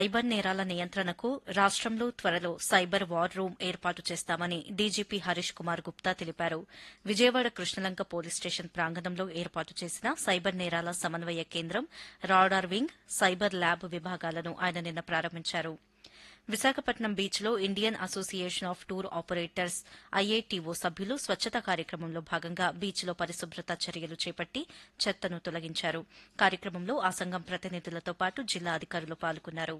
cyber నేరాల నియంత్రణకు రాష్టంలో త్వరలో సైబర్ వార్ రూమ్ ఏర్పాటు చేస్తామని డీజీపీ హరీష్ కుమార్ గుప్తా తెలిపారు విజయవాడ కృష్ణలంక పోలీస్ స్టేషన్ ప్రాంగణంలో ఏర్పాటు చేసిన సైబర్ నేరాల సమన్వయ కేంద్రం రాడార్ వింగ్ సైబర్ ల్యాబ్ విభాగాలను ఆయన నిన్న ప్రారంభించారు విశాఖపట్నం బీచ్లో Indian association of tour operators I A T O సభ్యులు స్వచ్ఛత కార్యక్రమంలో భాగంగా బీచ్లో పరిశుభ్రత చర్యలు చేపట్టి చెత్తను తొలగించారు కార్యక్రమంలో ఆ సంఘం ప్రతినిధులతో పాటు జిల్లా అధికారులు పాల్గొన్నారు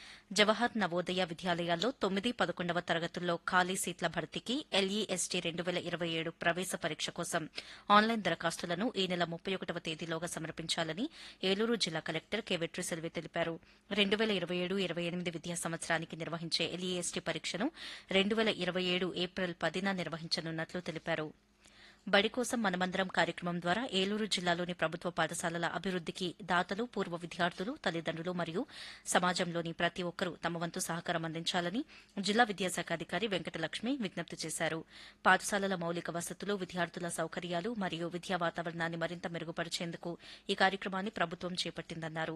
జవహర్ నవోదయ విద్యాలయాల్లో తొమ్మిది పదకొండవ తరగతుల్లో ఖాళీ సీట్ల భర్తీకి ఎల్ఈఎస్టీ రెండు వేల ఇరవై ఏడు ప్రవేశ పరీక్ష కోసం ఆన్లైన్ దరఖాస్తులను ఈ నెల ముప్పై ఒకటవ తేదీలోగా సమర్పించాలని ఏలూరు జిల్లా కలెక్టర్ కె వెట్రిసెల్వి తెలిపారు రెండు వేల ఇరవై ఏడు ఇరవై ఎనిమిది విద్యా సంవత్సరానికి నిర్వహించే ఎల్ఈఎస్టీ పరీక్షను రెండు వేల ఇరవై ఏడు ఏప్రిల్ పదిన నిర్వహించనున్నట్లు తెలిపారు బడి కోసం మనమందరం కార్యక్రమం ద్వారా ఏలూరు జిల్లాలోని ప్రభుత్వ పాఠశాలల అభివృద్దికి దాతలు పూర్వ విద్యార్థులు తల్లిదండ్రులు మరియు సమాజంలోని ప్రతి ఒక్కరూ తమ వంతు సహకారం అందించాలని జిల్లా విద్యాశాఖ అధికారి వెంకటలక్ష్మి విజ్ఞప్తి చేశారు పాఠశాలల మౌలిక వసతులు విద్యార్థుల సౌకర్యాలు మరియు విద్యా వాతావరణాన్ని మరింత మెరుగుపరిచేందుకు ఈ కార్యక్రమాన్ని ప్రభుత్వం చేపట్టిందన్నారు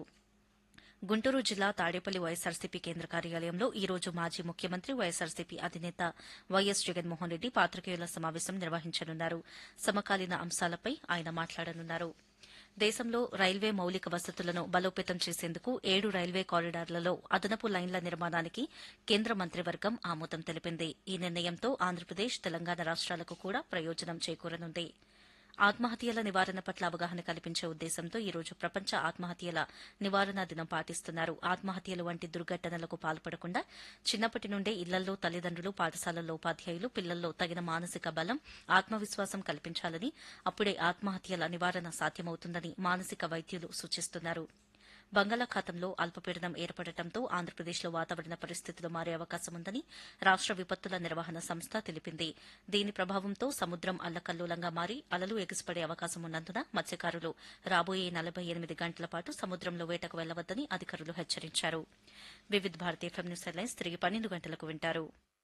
గుంటూరు జిల్లా తాడేపల్లి వైఎస్సార్సీపీ కేంద్ర కార్యాలయంలో ఈ రోజు మాజీ ముఖ్యమంత్రి వైఎస్సార్సీపీ అధినేత వైఎస్ జగన్మోహన్ రెడ్డి పాత్రికేయుల సమావేశం నిర్వహించనున్నారు సమకాలీన అంశాలపై ఆయన మాట్లాడనున్నారు దేశంలో రైల్వే మౌలిక వసతులను బలోపేతం చేసేందుకు ఏడు రైల్వే కారిడార్లలో అదనపు లైన్ల నిర్మాణానికి కేంద్ర మంత్రివర్గం ఆమోదం తెలిపింది ఈ నిర్ణయంతో ఆంధ్రప్రదేశ్ తెలంగాణ రాష్ట్రాలకు కూడా ప్రయోజనం చేకూరనుంది ఆత్మహత్యల నివారణ పట్ల అవగాహన కల్పించే ఉద్దేశంతో ఈ రోజు ప్రపంచ ఆత్మహత్యల నివారణ దినం పాటిస్తున్నారు ఆత్మహత్యలు వంటి దుర్ఘటనలకు పాల్పడకుండా చిన్నప్పటి నుండే ఇళ్లలో తల్లిదండ్రులు పాఠశాలల్లో ఉపాధ్యాయులు పిల్లల్లో తగిన మానసిక బలం ఆత్మవిశ్వాసం కల్పించాలని అప్పుడే ఆత్మహత్యల నివారణ సాధ్యమవుతుందని మానసిక వైద్యులు సూచిస్తున్నారు బంగాళాఖాతంలో అల్పపీడనం ఏర్పడటంతో ఆంధ్రప్రదేశ్లో వాతావరణ పరిస్థితులు మారే అవకాశం ఉందని రాష్ట విపత్తుల నిర్వహణ సంస్థ తెలిపింది దీని ప్రభావంతో సముద్రం అల్లకల్లోలంగా మారి అలలు ఎగిసిపడే అవకాశం ఉన్నందున మత్స్యకారులు రాబోయే నలభై ఎనిమిది గంటల పాటు సముద్రంలో వేటకు వెళ్లవద్దని అధికారులు హెచ్చరించారు వివిధ భారతీయ ఎఫ్ఎం న్యూస్ హెడ్లైన్స్ తిరిగి పన్నెండు గంటలకు వింటారు